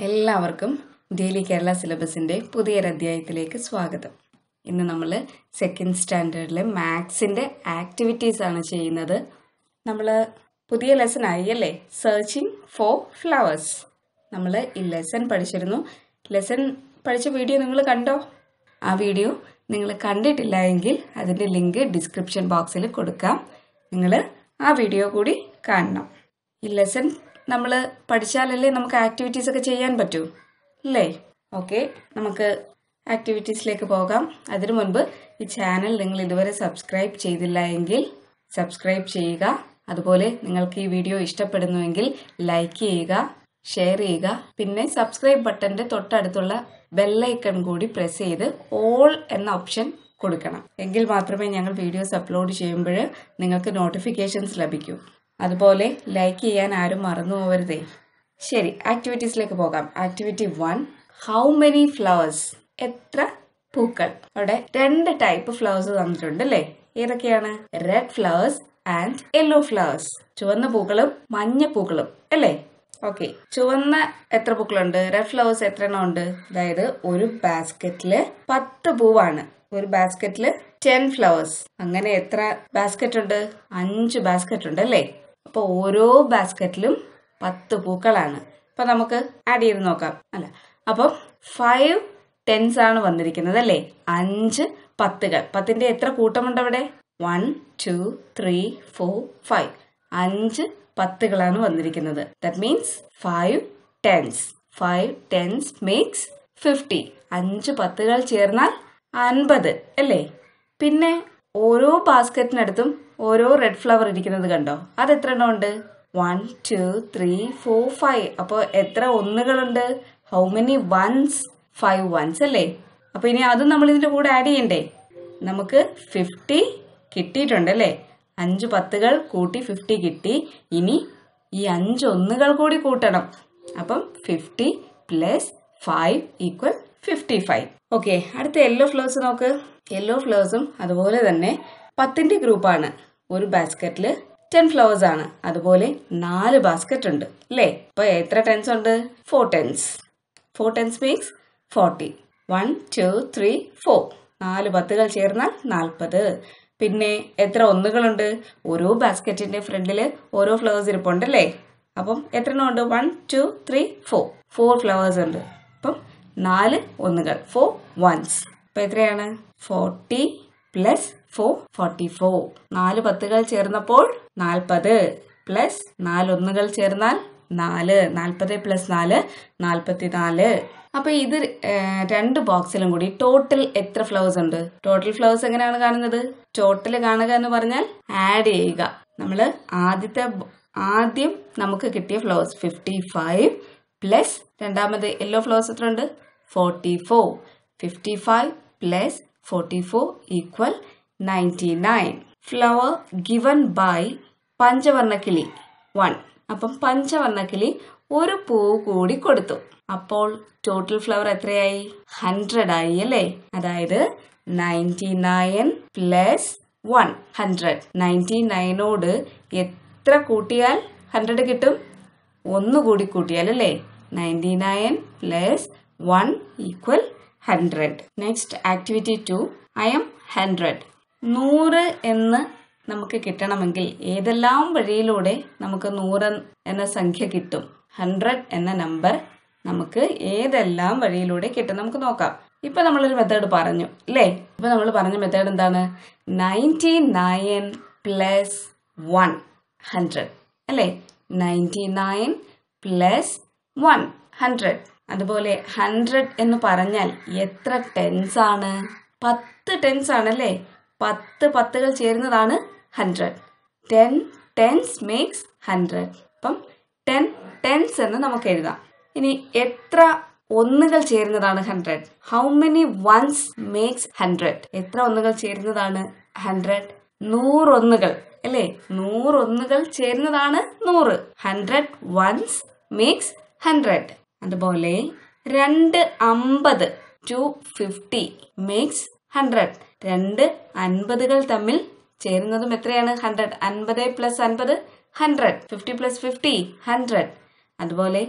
എല്ലാവർക്കും ഡെയിലി കേരള സിലബസിൻ്റെ പുതിയൊരധ്യായത്തിലേക്ക് സ്വാഗതം ഇന്ന് നമ്മൾ സെക്കൻഡ് സ്റ്റാൻഡേർഡിലെ മാത്സിൻ്റെ ആക്ടിവിറ്റീസ് ആണ് ചെയ്യുന്നത് നമ്മൾ പുതിയ ലെസൺ ആയി അല്ലേ സെർച്ചിങ് ഫോർ ഫ്ലവേഴ്സ് നമ്മൾ ഈ ലെസൺ പഠിച്ചിരുന്നു ലെസൺ പഠിച്ച വീഡിയോ നിങ്ങൾ കണ്ടോ ആ വീഡിയോ നിങ്ങൾ കണ്ടിട്ടില്ല എങ്കിൽ അതിൻ്റെ ലിങ്ക് ഡിസ്ക്രിപ്ഷൻ ബോക്സിൽ കൊടുക്കാം നിങ്ങൾ ആ വീഡിയോ കൂടി കാണണം ഈ ലെസൺ നമ്മൾ പഠിച്ചാലല്ലേ നമുക്ക് ആക്ടിവിറ്റീസ് ഒക്കെ ചെയ്യാൻ പറ്റൂ അല്ലേ ഓക്കെ നമുക്ക് ആക്ടിവിറ്റീസിലേക്ക് പോകാം അതിനു മുൻപ് ഈ ചാനൽ നിങ്ങൾ ഇതുവരെ സബ്സ്ക്രൈബ് ചെയ്തില്ല എങ്കിൽ സബ്സ്ക്രൈബ് ചെയ്യുക അതുപോലെ നിങ്ങൾക്ക് ഈ വീഡിയോ ഇഷ്ടപ്പെടുന്നുവെങ്കിൽ ലൈക്ക് ചെയ്യുക ഷെയർ ചെയ്യുക പിന്നെ സബ്സ്ക്രൈബ് ബട്ടന്റെ തൊട്ടടുത്തുള്ള ബെല്ലൈക്കൺ കൂടി പ്രസ് ചെയ്ത് ഓൾ എന്ന ഓപ്ഷൻ കൊടുക്കണം എങ്കിൽ മാത്രമേ ഞങ്ങൾ വീഡിയോസ് അപ്ലോഡ് ചെയ്യുമ്പോൾ നിങ്ങൾക്ക് നോട്ടിഫിക്കേഷൻസ് ലഭിക്കൂ അതുപോലെ ലൈക്ക് ചെയ്യാൻ ആരും മറന്നു പോകരുതേ ശരി ആക്ടിവിറ്റീസിലേക്ക് പോകാം activity one how many flowers എത്ര പൂക്കൾ അവിടെ രണ്ട് ടൈപ്പ് ഫ്ലവേഴ്സ് തന്നിട്ടുണ്ട് അല്ലേ ഏതൊക്കെയാണ് red flowers and yellow flowers ചുവന്ന പൂക്കളും മഞ്ഞ പൂക്കളും അല്ലേ ഓക്കെ ചുവന്ന എത്ര പൂക്കളുണ്ട് റെഡ് ഫ്ലവേഴ്സ് എത്ര എണ്ണം ഉണ്ട് അതായത് ഒരു ബാസ്ക്കറ്റില് പത്ത് പൂവാണ് ഒരു ബാസ്ക്കറ്റില് ടെൻ ഫ്ലവേഴ്സ് അങ്ങനെ എത്ര ബാസ്ക്കറ്റ് ഉണ്ട് അഞ്ച് ബാസ്ക്കറ്റ് ഉണ്ട് അല്ലേ അപ്പൊ ഓരോ ബാസ്ക്കറ്റിലും പത്ത് പൂക്കളാണ് അപ്പൊ നമുക്ക് ആഡ് ചെയ്ത് നോക്കാം അല്ല അപ്പം ഫൈവ് ടെൻസ് ആണ് വന്നിരിക്കുന്നത് അല്ലേ അഞ്ച് പത്തുകൾ പത്തിന്റെ എത്ര കൂട്ടമുണ്ട് അവിടെ one two three four five അഞ്ച് പത്തുകളാണ് വന്നിരിക്കുന്നത് that means five tens five tens makes fifty അഞ്ച് പത്തുകൾ ചേർന്നാൽ അൻപത് അല്ലേ പിന്നെ ഓരോ ബാസ്ക്കറ്റിനടുത്തും ഓരോ റെഡ് ഫ്ലവർ ഇരിക്കുന്നത് കണ്ടോ അത് എത്ര എണ്ണം ഉണ്ട് one two three four five അപ്പോൾ എത്ര ഒന്നുകളുണ്ട് how many ones five ones അല്ലേ അപ്പൊ ഇനി അതും നമ്മൾ ഇതിന്റെ കൂടെ ആഡ് ചെയ്യണ്ടേ നമുക്ക് ഫിഫ്റ്റി കിട്ടിയിട്ടുണ്ട് അല്ലേ അഞ്ച് പത്തുകൾ കൂട്ടി ഫിഫ്റ്റി കിട്ടി ഇനി ഈ അഞ്ച് ഒന്നുകൾ കൂടി കൂട്ടണം അപ്പം fifty plus five equal fifty five okay അടുത്ത യെല്ലോ ഫ്ലവേഴ്സ് നോക്ക് യെല്ലോ ഫ്ലവേഴ്സും അതുപോലെ തന്നെ പത്തിന്റെ ഗ്രൂപ്പാണ് ഒരു ബാസ്ക്കറ്റിൽ ടെൻ ഫ്ലവേഴ്സ് ആണ് അതുപോലെ നാല് ബാസ്ക്കറ്റ് ഉണ്ട് അല്ലേ അപ്പൊ എത്ര ടെൻസ് ഉണ്ട് four tens four tens means forty one two three four നാല് പത്തുകൾ ചേർന്നാൽ നാൽപ്പത് പിന്നെ എത്ര ഒന്നുകളുണ്ട് ഓരോ ബാസ്ക്കറ്റിന്റെ ഫ്രണ്ടിൽ ഓരോ ഫ്ലവേഴ്സ് ഇരിപ്പുണ്ടല്ലേ അപ്പം എത്ര എണ്ണം ഉണ്ട് one two three four four flowers ഉണ്ട് അപ്പം നാല് ഒന്നുകൾ ഫോർ വൺസ് അപ്പൊ എത്രയാണ് forty plus four forty four നാല് പത്തുകൾ ചേർന്നപ്പോൾ നാൽപ്പത് പ്ലസ് നാലൊന്നുകൾ ചേർന്നാൽ നാല് നാൽപ്പത് പ്ലസ് നാല് നാൽപ്പത്തി നാല് അപ്പൊ ഇത് രണ്ട് ബോക്സിലും കൂടി ടോട്ടൽ എത്ര ഫ്ലവേഴ്സ് ഉണ്ട് ടോട്ടൽ ഫ്ലവേഴ്സ് എങ്ങനെയാണ് കാണുന്നത് ടോട്ടൽ കാണുക എന്ന് പറഞ്ഞാൽ ആഡ് ചെയ്യുക നമ്മൾ ആദ്യത്തെ ആദ്യം നമുക്ക് കിട്ടിയ ഫ്ലവേഴ്സ് ഫിഫ്റ്റി ഫൈവ് പ്ലസ് രണ്ടാമത് യെല്ലോ ഫ്ലവേഴ്സ് എത്ര ഉണ്ട് forty four fifty five plus forty four equal ninety nine flower given by പഞ്ചവർണ്ണക്കിളി വൺ അപ്പം പഞ്ചവർണ്ണക്കിളി ഒരു പൂ കൂടി കൊടുത്തു അപ്പോൾ ടോട്ടൽ ഫ്ലവർ എത്രയായി ഹൺഡ്രഡ് ആയി അല്ലേ അതായത് ninety nine plus one hundred ninety നയനോട് എത്ര കൂട്ടിയാൽ ഹൺഡ്രഡ് കിട്ടും ഒന്ന് കൂടി കൂട്ടിയാൽ അല്ലേ ninety nine plus one equal hundred next activity two I am hundred നൂറ് എന്ന് നമുക്ക് കിട്ടണമെങ്കിൽ ഏതെല്ലാം വഴിയിലൂടെ നമുക്ക് നൂറ് എന്ന സംഖ്യ കിട്ടും ഹൺഡ്രഡ് എന്ന നമ്പർ നമുക്ക് ഏതെല്ലാം വഴിയിലൂടെ കിട്ടും നമുക്ക് നോക്കാം ഇപ്പൊ നമ്മളൊരു മെത്തേഡ് പറഞ്ഞു അല്ലേ ഇപ്പൊ നമ്മൾ പറഞ്ഞ മെത്തേഡ് എന്താണ് ninety nine plus one hundred അല്ലേ ninety nine plus one hundred അതുപോലെ ഹൺഡ്രഡ് എന്ന് പറഞ്ഞാൽ എത്ര ടെൻസ് ആണ് പത്ത് ടെൻസ് ആണല്ലേ പത്ത് പത്തുകൾ ചേരുന്നതാണ് hundred ten tens makes hundred അപ്പം ടെൻ ടെൻസ് എന്ന് നമുക്ക് എഴുതാം ഇനി എത്ര ഒന്നുകൾ ചേരുന്നതാണ് hundred how many ones makes hundred എത്ര ഒന്നുകൾ ചേരുന്നതാണ് ഹൺഡ്രഡ് നൂറൊന്നുകൾ അല്ലേ നൂറൊന്നുകൾ ചേരുന്നതാണ് നൂറ് ഹൺഡ്രഡ് വൺസ് മേക്സ് ഹൺഡ്രഡ് അതുപോലെ രണ്ട് അമ്പത് ടു ഫിഫ്റ്റി മേക്സ് ഹൺഡ്രഡ് രണ്ട് അൻപതുകൾ തമ്മിൽ ചേരുന്നതും എത്രയാണ് ഹൺഡ്രഡ് അൻപത് പ്ലസ് അൻപത് hundred fifty plus fifty hundred അതുപോലെ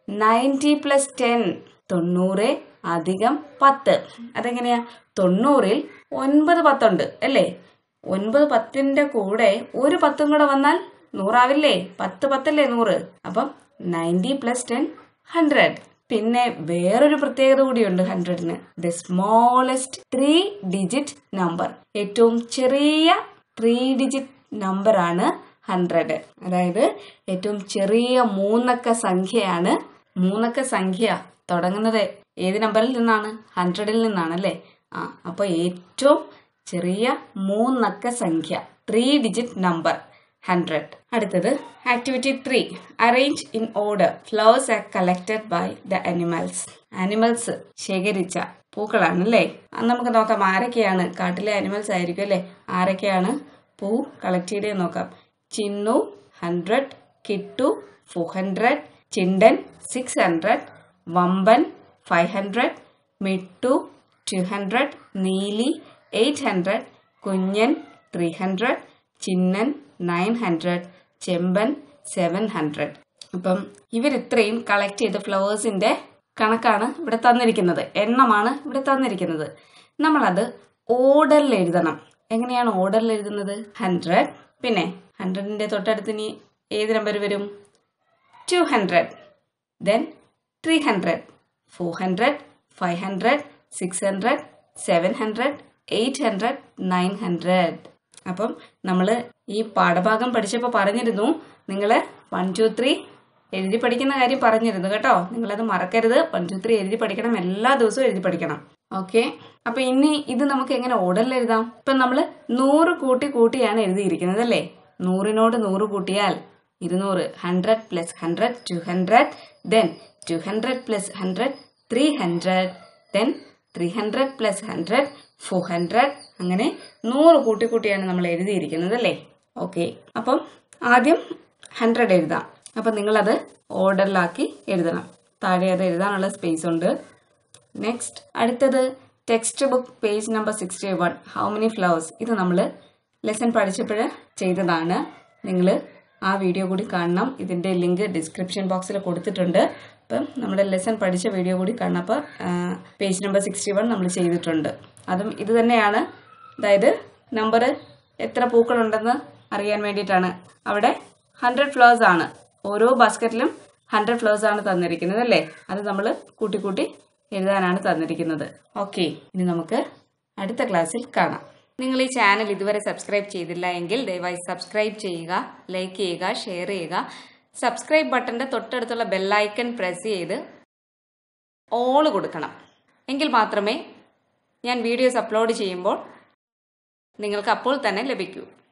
നയൻറ്റി പ്ലസ് ടെൻ തൊണ്ണൂറ് അധികം പത്ത് അതെങ്ങനെയാ തൊണ്ണൂറിൽ ഒൻപത് പത്തുണ്ട് അല്ലേ ഒൻപത് പത്തിന്റെ കൂടെ ഒരു പത്തും കൂടെ വന്നാൽ നൂറാവില്ലേ പത്ത് പത്തല്ലേ നൂറ് അപ്പം നയൻറ്റി പ്ലസ് ടെൻ ഹൺഡ്രഡ് പിന്നെ വേറൊരു പ്രത്യേകത കൂടിയുണ്ട് ഹൺഡ്രഡിന് the smallest three digit number ഏറ്റവും ചെറിയ ത്രീ ഡിജിറ്റ് നമ്പർ ആണ് ഹൺഡ്രഡ് അതായത് ഏറ്റവും ചെറിയ മൂന്നക്ക സംഖ്യയാണ് മൂന്നക്ക സംഖ്യ തുടങ്ങുന്നത് ഏത് നമ്പറിൽ നിന്നാണ് ഹൺഡ്രഡിൽ നിന്നാണ് അല്ലേ ആ അപ്പോൾ ഏറ്റവും ചെറിയ മൂന്നക്ക സംഖ്യ ത്രീ ഡിജിറ്റ് നമ്പർ ഹൺഡ്രഡ് അടുത്തത് activity three arrange in order flowers are collected by the animals animals ശേഖരിച്ച പൂക്കളാണ് അല്ലേ അത് നമുക്ക് നോക്കാം ആരൊക്കെയാണ് കാട്ടിലെ അനിമൽസ് ആയിരിക്കും അല്ലേ ആരൊക്കെയാണ് പൂ കളക്ട് ചെയ്തേ നോക്കാം Chinnu hundred Kittu four hundred Chindan six hundred Vamban five hundred Mittu two hundred Neeli eight hundred Kunjan three hundred Chinnan nine hundred Chemban seven hundred അപ്പം ഇവരിത്രയും കളക്ട് ചെയ്ത ഫ്ലവേഴ്സിന്റെ കണക്കാണ് ഇവിടെ തന്നിരിക്കുന്നത് എണ്ണമാണ് ഇവിടെ തന്നിരിക്കുന്നത് നമ്മളത് ഓർഡറിൽ എഴുതണം എങ്ങനെയാണ് ഓർഡറിൽ എഴുതുന്നത് ഹൺഡ്രഡ് പിന്നെ ഹൺഡ്രഡിന്റെ തൊട്ടടുത്ത് ഇനി ഏത് നമ്പർ വരും two hundred then three hundred four hundred five hundred six hundred seven hundred eight hundred nine hundred അപ്പം നമ്മൾ ഈ പാഠഭാഗം പഠിച്ചപ്പോൾ പറഞ്ഞിരുന്നു നിങ്ങൾ വൺ ടു ത്രീ എഴുതി പഠിക്കുന്ന കാര്യം പറഞ്ഞിരുന്നു കേട്ടോ നിങ്ങളത് മറക്കരുത് വൺ ടു ത്രീ എഴുതി പഠിക്കണം എല്ലാ ദിവസവും എഴുതി പഠിക്കണം ഓക്കെ അപ്പൊ ഇനി ഇത് നമുക്ക് എങ്ങനെ ഓർഡറിൽ എഴുതാം ഇപ്പൊ നമ്മൾ നൂറ് കൂട്ടി കൂട്ടിയാണ് എഴുതിയിരിക്കുന്നത് അല്ലേ നൂറിനോട് നൂറ് കൂട്ടിയാൽ ഇരുന്നൂറ് hundred plus hundred two hundred then two hundred plus hundred three hundred then three hundred plus hundred four hundred അങ്ങനെ നൂറ് കൂട്ടി കൂട്ടിയാണ് നമ്മൾ എഴുതിയിരിക്കുന്നത് അല്ലേ ഓക്കെ അപ്പം ആദ്യം ഹൺഡ്രഡ് എഴുതാം അപ്പം നിങ്ങളത് ഓർഡറിലാക്കി എഴുതണം താഴെ അത് എഴുതാനുള്ള സ്പേസ് ഉണ്ട് നെക്സ്റ്റ് അടുത്തത് text book page number sixty one how many flowers ഇത് നമ്മൾ ലെസൺ പഠിച്ചപ്പോൾ ചെയ്തതാണ് നിങ്ങൾ ആ വീഡിയോ കൂടി കാണണം ഇതിൻ്റെ ലിങ്ക് ഡിസ്ക്രിപ്ഷൻ ബോക്സിൽ കൊടുത്തിട്ടുണ്ട് അപ്പം നമ്മുടെ ലെസൺ പഠിച്ച വീഡിയോ കൂടി കാണണം അപ്പോൾ പേജ് നമ്പർ സിക്സ്റ്റി വൺ നമ്മൾ ചെയ്തിട്ടുണ്ട് അതും ഇത് തന്നെയാണ് അതായത് നമ്പർ എത്ര പൂക്കളുണ്ടെന്ന് അറിയാൻ വേണ്ടിയിട്ടാണ് അവിടെ ഹൺഡ്രഡ് ഫ്ലവേഴ്സ് ആണ് ഓരോ ബാസ്ക്കറ്റിലും ഹൺഡ്രഡ് ഫ്ലവേഴ്സ് ആണ് തന്നിരിക്കുന്നത് അല്ലേ അത് നമ്മൾ കൂട്ടി കൂട്ടി എഴുതാനാണ് തന്നിരിക്കുന്നത് ഓക്കെ ഇനി നമുക്ക് അടുത്ത ക്ലാസ്സിൽ കാണാം നിങ്ങൾ ഈ ചാനൽ ഇതുവരെ സബ്സ്ക്രൈബ് ചെയ്തില്ല എങ്കിൽ ദയവായി സബ്സ്ക്രൈബ് ചെയ്യുക ലൈക്ക് ചെയ്യുക ഷെയർ ചെയ്യുക സബ്സ്ക്രൈബ് ബട്ടന്റെ തൊട്ടടുത്തുള്ള ബെല്ലൈക്കൺ പ്രസ് ചെയ്ത് ഓള് കൊടുക്കണം എങ്കിൽ മാത്രമേ ഞാൻ വീഡിയോസ് അപ്ലോഡ് ചെയ്യുമ്പോൾ നിങ്ങൾക്ക് അപ്പോൾ തന്നെ ലഭിക്കൂ